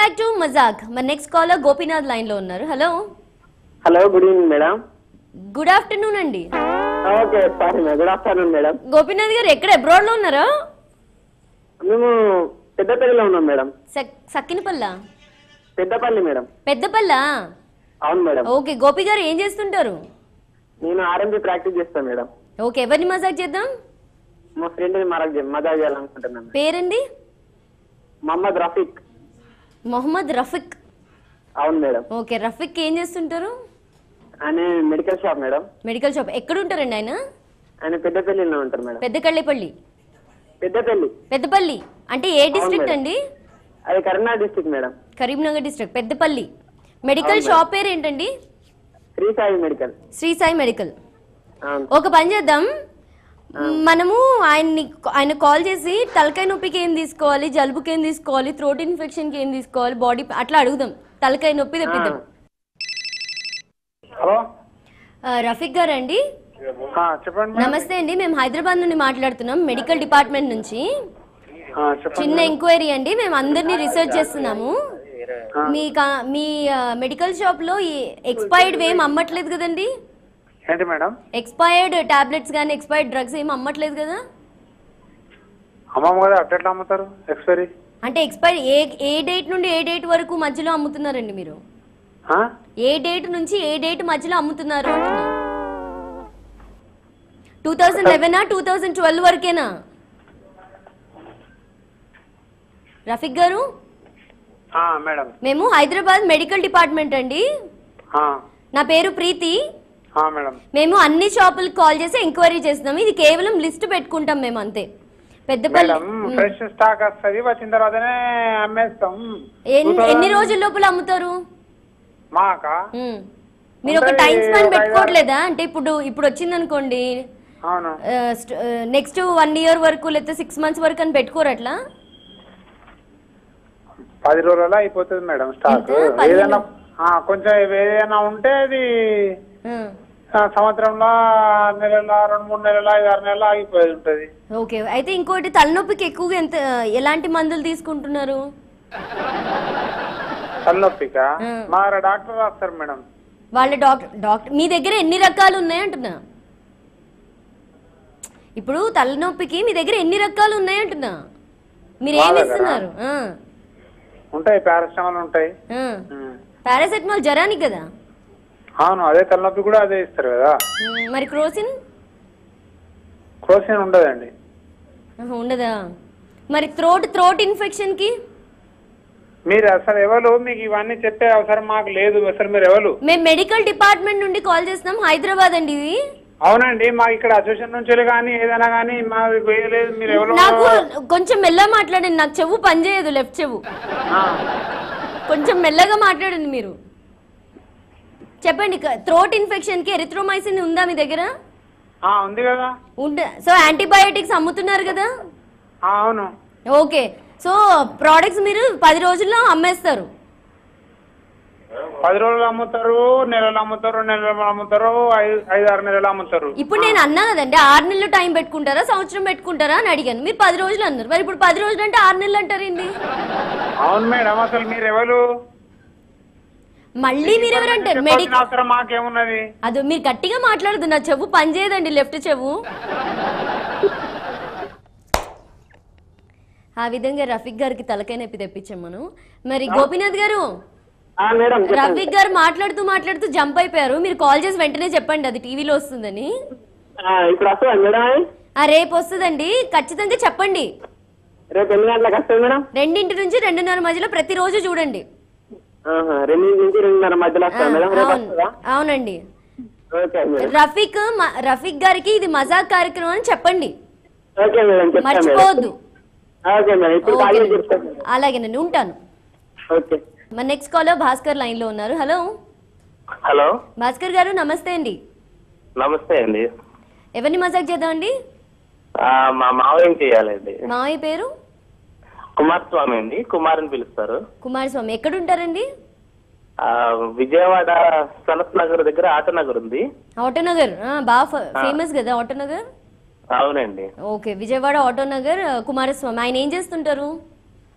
Back to మజాక్ మన next caller Gopinath line లో ఉన్నారు hello hello good evening madam good afternoon అండి okay sorry madam good afternoon madam Gopinath గారు ఎక్కడ అబ్రాడ్ లో ఉన్నారా మేము పెద్దపల్లిలో ఉన్నాం మేడం సక్- సక్కినపల్ల పెద్దపల్లి మేడం పెద్దపల్ల అవును మేడం ఓకే గోపి గారు ఏం చేస్తుంటారు నేను ఆర్ఎంపీ ప్రాక్టీస్ చేస్తాను మేడం ఓకే ఎవరిని మజాక్ చేద్దాం మా ఫ్రెండ్ మరక్ మజా చేయాలనుకుంటున్నాను పేరండి మహమ్మద్ రఫీక్ మొహమ్మద్ రఫిక్ అవును మేడం ఓకే రఫిక్ ఏం చేస్తుంటారు ఆయన medical shop madam medical shop ఎక్కడ ఉంటారండి ఆయన ఆయన పెద్దపల్లిలో ఉంటారు మేడం పెద్దకళ్ళేపల్లి పెద్దపల్లి పెద్దపల్లి అంటే ఏ డిస్ట్రిక్ట్ మేడం. అండి అది Karimnagar district madam Karimnagar district Peddapalli medical shop పేరు ఏంటండి శ్రీ సాయి మెడికల్ శ్రీ సాయి మెడికల్ అవును ఒక పని చేద్దాం మనము ఆయన్ని ఆయన కాల్ చేసి తలకాయ నొప్పికి ఏం తీసుకోవాలి జలుబుకి ఏం తీసుకోవాలి థ్రోట్ ఇన్ఫెక్షన్కి ఏం తీసుకోవాలి బాడీ అట్లా అడుగుదాం తలకాయ నొప్పి తెప్పిద్దాం హలో ఆ, రఫీక్ గారు అండి ఆ, చెప్పండి మేడం. నమస్తే అండి మేము హైదరాబాద్ నుండి మాట్లాడుతున్నాం మెడికల్ డిపార్ట్మెంట్ నుంచి ఆ, చెప్పండి చిన్న ఎంక్వైరీ అండి మేము అందరినీ రీసెర్చ్ చేస్తున్నాము మీ కా- మీ మెడికల్ షాప్ లో ఈ ఎక్స్పైర్డ్ ఏం అమ్మట్లేదు కదండి ఏంటి మేడం ఎక్స్పైర్డ్ టాబ్లెట్స్ కానీ ఎక్స్పైర్డ్ డ్రగ్స్ ఏం అమ్మట్లేదు కదా అమ్మమ్మ కదా అట్లా అమ్ముతారు ఎక్స్పైరీ అంటే ఎక్స్పైర్ ఏ ఏ డేట్ నుండి ఏ డేట్ వరకు మధ్యలో అమ్ముతున్నారండి మీరు ఆ? ఏ డేట్ నుంచి ఏ డేట్ మధ్యలో అమ్ముతున్నారు అంటున్నా టూ థౌజండ్ లెవెనా టూ థౌజండ్ ట్వెల్వ్ వరకేనా రఫీక్ గారు ఆ, మేడం మేము హైదరాబాద్ మెడికల్ డిపార్ట్మెంట్ అండి ఆ, నా పేరు ప్రీతి ఆ, మేడం మేము అన్ని షాపులకు కాల్ చేసి ఎంక్వైరీ చేస్తున్నాం ఇది కేవలం లిస్ట్ పెట్టుకుంటాం మేము అంతే పెద్దపల్లి మేడం ఫ్రెష్ స్టాక్ వస్తుంది వచ్చిన తర్వాతనే అమ్మేస్తాం ఎన్ని ఎన్ని రోజుల లోపల అమ్ముతారు మాకా ఉమ్. మీరు ఒక టైం స్పాన్ పెట్టుకోవట్లేదా అంటే ఇప్పుడు ఇప్పుడు వచ్చింది అనుకోండి అవును నెక్స్ట్ వన్ ఇయర్ వరకు లేకపోతే సిక్స్ మంత్స్ వరకు అని పెట్టుకోరు అట్లా పది రోజులలో అయిపోతుంది మేడం స్టాక్ ఎంత? పదిహేను? ఏదైనా ఆ, కొంచెం ఏదైనా ఉంటే అది ఆ, ఆ, సంవత్సరంలో ఆరు నెలల రెండు మూడు నెలల ఐదు ఆరు నెలల ఆగిపోయి ఉంటుంది ఓకే అయితే ఇంకోటి తలనొప్పికి ఎక్కువగా ఎంత ఎలాంటి మందులు తీసుకుంటున్నారు తలనొప్పిక ఆ. మా డాక్టర్ రాస్తారు మేడం వాళ్ళ డాక్టర్ డాక్టర్ మీ దగ్గర ఎన్ని రకాలు ఉన్నాయి అంటున్నా ఇప్పుడు తలనొప్పికి మీ దగ్గర ఎన్ని రకాలు ఉన్నాయి అంటున్నా మీరు మా ఏమి దగ్గర? ఇస్తున్నారు ఉంటాయి పారాసిటమాల్ ఉంటాయి ఉమ్. పారాసెటమాల్ జ్వరానికి కదా అవును అదే తలనొప్పి కూడా అదే ఇస్తారు కదా ఉమ్, మరి క్రోసిన్ క్రోసిన్ ఉండదండి ఆహా, ఉండదా మరి థ్రోట్ థ్రోట్ ఇన్ఫెక్షన్ కి మీరు అసలు ఎవరు మీకు ఇవన్నీ చెప్పే అవసరం మాకు లేదు అసలు మీరు ఎవరు మేము మెడికల్ డిపార్ట్మెంట్ నుండి కాల్ చేస్తున్నాం హైదరాబాద్ అండి ఇది అవునండి మాకు ఇక్కడ అసోసియేషన్ నుంచి కానీ ఏదైనా కానీ మాకు వేయలేదు మీరు ఎవరు నాకు కొంచెం మెల్లగా మాట్లాడండి నాకు చెవు పనిచేయదు లెఫ్ట్ చెవు కొంచెం మెల్లగా మాట్లాడండి మీరు చెప్పండి థ్రోట్ ఇన్ఫెక్షన్ కి ఎరిథ్రోమైసిన్ ఉందా మీ దగ్గర ఆ, ఉంది కదా ఉందా సో యాంటీబయాటిక్స్ అమ్ముతున్నారు కదా ఆ, అవును ఓకే సో ప్రోడక్ట్స్ మీరు పది రోజుల్లో అమ్మేస్తారు పది రోజులు అమ్ముతారు నెలలు అమ్ముతారు నెలలు అమ్ముతారు ఐదు ఐదు ఆరు నెలలు అమ్ముతారు ఇప్పుడు నేను అన్నా కదండి ఆరు నెలలు టైం పెట్టుకుంటారా సంవత్సరం పెట్టుకుంటారా అని అడిగాను మీరు పది రోజులు అన్నారు మరి ఇప్పుడు పది రోజులు అంటే ఆరు నెలలు అంటారేంటి అవును మేడం అసలు మీరు ఎవరు మళ్ళీ మీరు ఎవరంటారు మెడి చెప్పాల్సిన అవసరం మాకేమున్నది అదో మీరు గట్టిగా మాట్లాడదు నా చెవు పనిచేయదండి లెఫ్ట్ చెవు ఆ విధంగా రఫీక్ గారికి తలకాయ నొప్పి తెప్పించాం మనం మరి గోపీనాథ్ గారు ఆ, మేడం చెప్పండి. రఫీక్ గారు మాట్లాడుతూ మాట్లాడుతూ జంప్ అయిపోయారు మీరు కాల్ చేసి వెంటనే చెప్పండి అది టీవీలో వస్తుందని ఆ, ఇప్పుడు వస్తుందా మేడం అది? ఆ రేపు వస్తుందండి ఖచ్చితంగా చెప్పండి రేపు ఎన్ని గంటలకు వస్తుంది మేడం రెండింటి నుంచి రెండున్నర మధ్యలో ప్రతిరోజు చూడండి ఆహా, రెండింటి నుంచి రెండున్నర మధ్యలో ఆ, వస్తుందా మేడం రేపు అవును వస్తుందా అవునండి ఓకే మేడం రఫీక్ మ- రఫీక్ గారికి ఇది మజాక్ కార్యక్రమం అని చెప్పండి ఓకే మేడం చెప్తాను మేడం మర్చిపోవద్దు ఓకే మేడం ఇప్పుడు ఓకే ఖాళీ చెప్తాను మేడం అలాగేనండి ఉంటాను ఓకే మన నెక్స్ట్ కాలర్ భాస్కర్ లైన్ లో ఉన్నారు హలో హలో భాస్కర్ గారు నమస్తే అండి నమస్తే అండి ఎవరిని మజాక్ చేద్దాం అండి ఆ, మా మావయ్యం చేయాలండి మావయ్య పేరు కుమారస్వామి అండి కుమార్ అని పిలుస్తారు కుమారస్వామి ఎక్కడ ఉంటారండి ఆ, విజయవాడ సనత్ నగర్ దగ్గర ఆటనగర్ ఉంది ఆటోనగర్ ఆ, బాగా ఫేమస్ కదా ఆటోనగర్ అవునండి ఓకే విజయవాడ ఆటోనగర్ ఆ, కుమారస్వామి ఆయన ఏం చేస్తుంటారు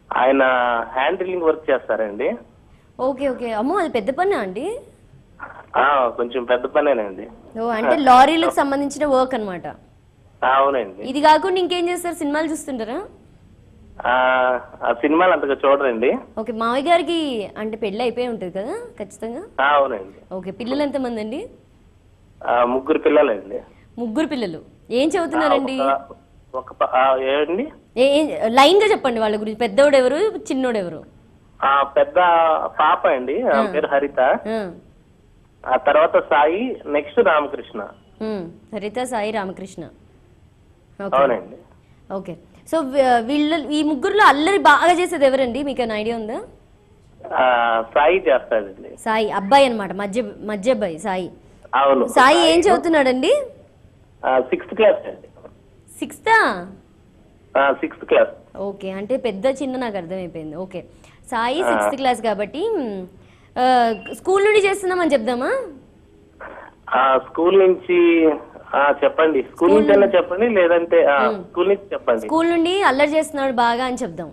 ఆయన హ్యాండిలింగ్ వర్క్ చేస్తారండి ఓకే ఓకే అమ్మో అది పెద్ద పనా అండి ఆ, కొంచెం పెద్ద పనేనండి ఓ అంటే లారీలకు సంబంధించిన వర్క్ అన్నమాట ఆ, అవునండి ఇది కాకుండా ఇంకేం చేస్తారు సినిమాలు చూస్తుంటారా ఆ, ఆ సినిమాలు అంతగా చూడరండి ఓకే మావయ్య గారికి అంటే పెళ్ళి అయిపోయి ఉంటుంది కదా ఖచ్చితంగా ఆ, అవునండి ఓకే పిల్లలు ఎంతమంది అండి ఆ, ముగ్గురు పిల్లలండి ముగ్గురు పిల్లలు ఏం చదువుతున్నారండి ఒక- ఒక ప- ఆ, ఏమండి ఏ ఏ- లైన్ గా చెప్పండి వాళ్ళ గురించి పెద్దోడు ఎవరు చిన్నోడు ఎవరు ఆ పెద్ద పాప అండి ఆమె పేరు హరిత ఆ, ఆ తర్వాత Sai next Ramakrishna um, Haritha Sai Ramakrishna okay అవునండి ఓకే సో వీ- వీళ్ళ ఈ ముగ్గురులో అల్లరి బాగా చేసేది ఎవరండి మీకు ఏమైనా ఐడియా ఉందా ఆ, సాయి చేస్తాడండి సాయి అబ్బాయి అన్నమాట మధ్య మధ్య అబ్బాయి సాయి అవును సాయి ఏం చదువుతున్నాడండి సిక్స్త్ క్లాస్ అండి సిక్స్తా సిక్స్త్ క్లాస్ ఓకే అంటే పెద్ద చిన్న నాకు అర్థమైపోయింది ఓకే సాయి సిక్స్త్ క్లాస్ కాబట్టి మ్, ఆ, స్కూల్ నుండి చేస్తున్నామని చెప్దామా ఆ స్కూల్ నుంచి ఆ చెప్పండి స్కూల్ నుంచి అయినా చెప్పండి లేదంటే ఆ, స్కూల్ నుంచి చెప్పండి స్కూల్ నుండి అల్లరి చేస్తున్నాడు బాగా అని చెప్దాం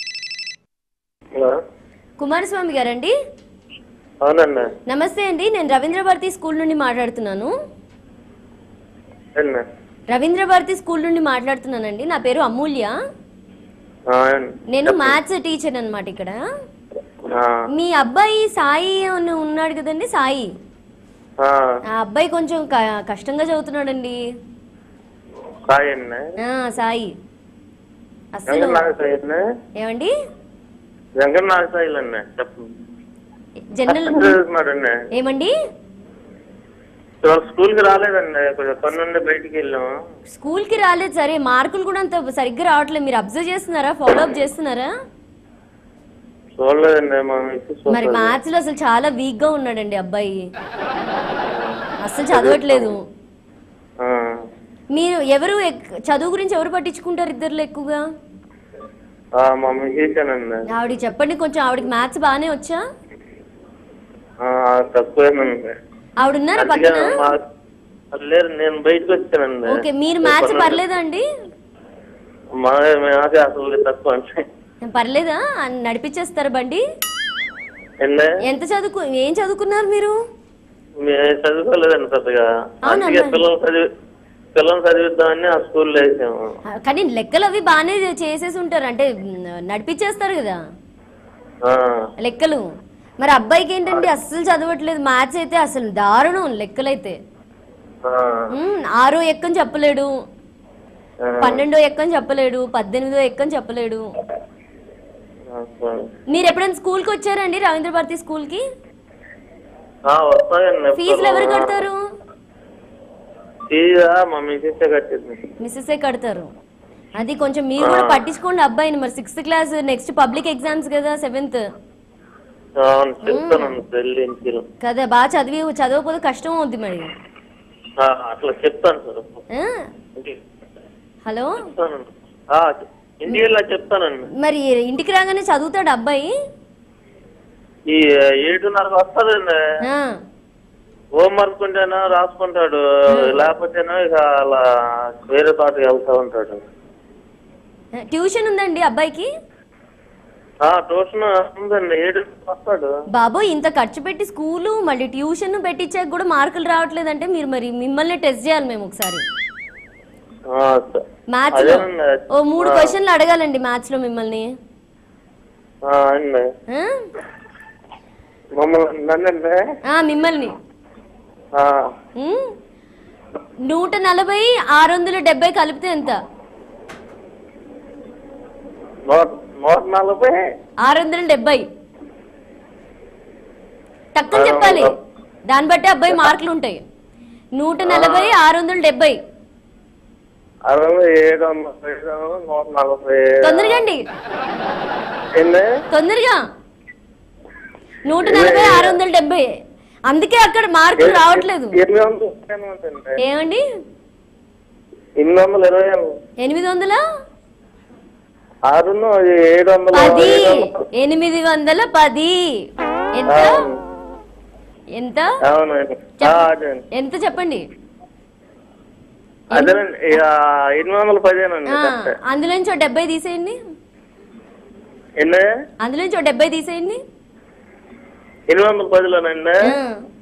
కుమారస్వామి గారండి అవునండి నమస్తే అండి నేను రవీంద్ర భారతి స్కూల్ నుండి మాట్లాడుతున్నాను అండి రవీంద్ర భారతి స్కూల్ నుండి మాట్లాడుతున్నానండి నా పేరు అమూల్య నేను మ్యాథ్స్ టీచర్ అన్నమాట ఇక్కడ మీ అబ్బాయి సాయి అని ఉన్నాడు కదండి సాయి ఆ అబ్బాయి కొంచెం క- కష్టంగా చదువుతున్నాడండి సాయి అండి ఆ, సాయి అసలు వెంకట నాగసాయి అండి ఏమండి వెంకట నాగసాయిలు అండి చెప్పండి జనరల్ చదువుతున్నాడండి ఏమండి ఇవాళ స్కూల్ కి రాలేదండి కొంచెం పని నుండి బయటికి వెళ్ళాము స్కూల్ కి రాలేదు సరే మార్కులు కూడా అంత సరిగ్గా రావట్లేదు మీరు అబ్జర్వ్ చేస్తున్నారా ఫాలో అప్ చేస్తున్నారా చూడలేదండి మా మిస్సెస్ మరి మ్యాథ్స్ లో అసలు చాలా వీక్ గా ఉన్నాడండి అబ్బాయి అసలు చదవట్లేదు ఆ. మీరు ఎవరు ఎక్- చదువు గురించి ఎవరు పట్టించుకుంటారు ఇద్దరులో ఎక్కువగా ఆ, మా మిస్సెసేనండి ఆవిడకి చెప్పండి కొంచెం ఆవిడకి మ్యాథ్స్ బాగానే వచ్చా ఆ, తక్కువేనండి ఆవిడ ఉన్నారా అందుకే పక్కన మా- లేదు నేను బయటకు వచ్చానండి ఓకే మీరు మ్యాథ్స్ పర్లేదా అండి మా మాకే అసలు తక్కువ అంటే పర్లేదా అని నడిపించేస్తారా బండి ఏండి ఎంత చదువుకు ఏం చదువుకున్నారు మీరు మేము చదువుకోలేదండి పెద్దగా అవునా? అందుకే పిల్లలు చదివి పిల్లల్ని చదివిద్దామని ఆ స్కూల్లో వేసాము ఆ, కానీ లెక్కలు అవి బాగానే చేసేసి ఉంటారు అంటే మ్, నడిపించేస్తారు కదా ఆ, లెక్కలు మరి అబ్బాయికి ఏంటండి అస్సలు చదవట్లేదు మ్యాథ్స్ అయితే అసలు దారుణం లెక్కలైతే ఆ, మ్, ఆరో ఎక్కని చెప్పలేడు ఆ, పన్నెండో ఎక్కని చెప్పలేడు పద్దెనిమిదో ఎక్కని చెప్పలేడు ఆ, సరే. మీరు ఎప్పుడైనా స్కూల్కి వచ్చారండి రవీంద్ర భారతి స్కూల్కి ఆ, వస్తాయండి ఫీజులు ఎవరు కడతారు ఫీజా మా మిసెస్ కట్టింది మిస్సెసే కడతారు అది కొంచెం మీరు కూడా పట్టించుకోండి అబ్బాయిని మరి sixth class next public exams కదా సెవెంత్ అవును చెప్తానండి పెళ్ళి ఇంటికి. కదా బాగా చదివి చదవకపోతే కష్టం అవుద్ది మరి ఆ, అట్లా చెప్తాను సార్ ఆ? ఇంటికి హలో చెప్తానండి ఆ, ఇంటికి వెళ్ళా చెప్తానండి మరి ఇంటికి రాగానే చదువుతాడు అబ్బాయి ఈ ఏడున్నరకు వస్తాడండి ఆ. హోంవర్క్ ఉంటేనా రాసుకుంటాడు లేకపోతేనా ఇక అలా వేరే తోటకి వెళ్తా ఉంటాడు ట్యూషన్ ఉందండి అబ్బాయికి ఆ ట్యూషన్ ఉందండి ఏడు వస్తాడు బాబోయ్ ఇంత ఖర్చు పెట్టి స్కూలు మళ్ళీ ట్యూషన్ పెట్టించాక కూడా మార్కులు రావట్లేదంటే మీరు మరి మిమ్మల్ని టెస్ట్ చేయాలి మేము ఒకసారి ఆ, స- మ్యాథ్స్ లో అదేనండి. ఓ మూడు క్వశ్చన్లు అడగాలండి మ్యాథ్స్ లో మిమ్మల్ని ఆ, అండి ఆ? మమ్మల్ని నన్నండి ఆ, మిమ్మల్ని ఆ, ఉమ్? నూట నలభై ఆరు వందల డెబ్బై కలిపితే ఎంత నూట నూట నలభై ఆరు వందల డెబ్బై టక్కని చెప్పాలి దాన్ని బట్టి అబ్బాయి మార్కులు ఉంటాయి నూట నలభై ఆరు వందల డెబ్బై అరవై ఏడు వందల ఏడు వందల నూట నలభై తొందరగా అండి ఏంది తొందరగా నూట నలభై ఆరు వందల డెబ్బై అందుకే అక్కడ మార్కులు రావట్లేదు ఎనిమిది వందల ఎనభై అండి ఏమండి ఎనిమిది వందల ఇరవై ఎనిమిది. ఎనిమిది వందల ఆరును అది ఏడు వందల పది ఏడు వందల- ఎనిమిది వందల పది ఎంత అవును. ఎంత అవునండి ఆ, చెప్ప- అదేనండి ఎంత చెప్పండి అదేనండి ఇక ఎనిమిది వందల పదిహేనండి ఆ, కరెక్టే. అందులో నుంచి ఓ డెబ్బై తీసేయండి ఎన్ని అందులో నుంచి ఒక డెబ్బై తీసేయండి ఎనిమిది వందల పదిలోనండి ఆ.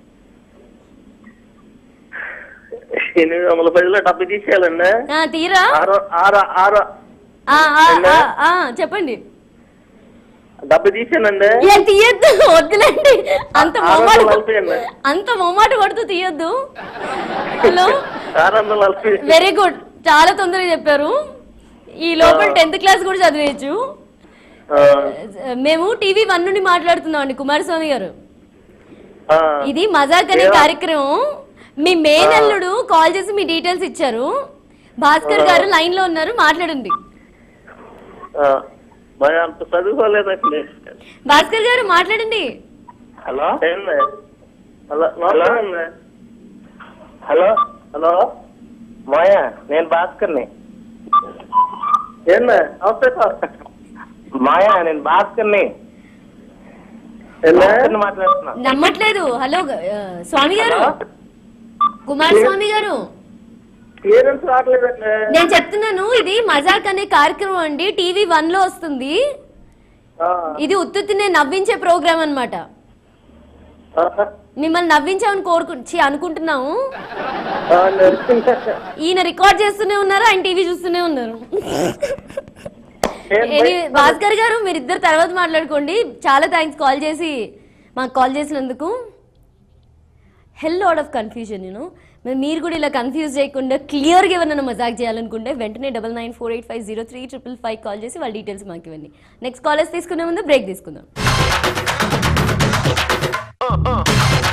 ఎనిమిది వందల పదిలో డబ్బు తీసేయాలండి ఆ, తీరా ఆరు ఆరు ఆరు ఆ, ఆ, ఆ, ఆ, చెప్పండి డబ్బు తీసానండి ఇలా తీయద్దు వద్దులేండి అంత ఆరు మొమాట వందల నలభై అండి అంత మొమాట కొడుతూ తీయద్దు హలో ఆరు వందల నలభై వెరీ గుడ్ చాలా తొందరగా చెప్పారు ఈ లోపల టెన్త్ క్లాస్ కూడా చదివేయచ్చు ఆ, మేము టీవీ వన్ నుండి మాట్లాడుతున్నాం అండి కుమారస్వామి గారు ఆ, ఇది మజాక్ అనే ఏవా? కార్యక్రమం మీ మేనల్లుడు కాల్ చేసి మీ డీటెయిల్స్ ఇచ్చారు భాస్కర్ గారు లైన్ లో ఉన్నారు మాట్లాడండి ఆ, మరి అంత చదువుకోలేదండి భాస్కర్ గారు మాట్లాడండి హలో ఏంది హలో నమస్కారం అండి హలో హలో మాయా నేను భాస్కర్ని ఏంది నమస్తే సార్ మాయా నేను భాస్కర్ని ఏంది భాస్కర్ని మాట్లాడుతున్నా నమ్మట్లేదు హలో ఆ, స్వామి గారు కుమారస్వామి గారు క్లియరెన్స్ రావట్లేదండి నేను చెప్తున్నాను ఇది మజాక్ అనే కార్యక్రమం అండి టీవీ వన్ లో వస్తుంది ఆ, ఇది ఉత్తుత్తినే నవ్వించే ప్రోగ్రామ్ అన్నమాట ఆ, మిమ్మల్ని నవ్వించామని కోరుకు ఛీ, అనుకుంటున్నాము ఆ, నేను- ఈయన రికార్డ్ చేస్తూనే ఉన్నారు ఆయన టీవీ చూస్తూనే ఉన్నారు ఏం Anyway, బయట- భాస్కర్ గారు మీరు ఇద్దరు తర్వాత మాట్లాడుకోండి చాలా థ్యాంక్స్ కాల్ చేసి మాకు కాల్ చేసినందుకు hell lot of confusion you know మరి మీరు కూడా ఇలా కన్ఫ్యూజ్ చేయకుండా క్లియర్గా ఏమన్నా మజాక్ చేయాలనుకుంటే వెంటనే double nine four eight five zero three triple five call చేసి వాళ్ళ డీటెయిల్స్ మాకు ఇవ్వండి నెక్స్ట్ కాలేజ్ తీసుకునే ముందు బ్రేక్ తీసుకుందాం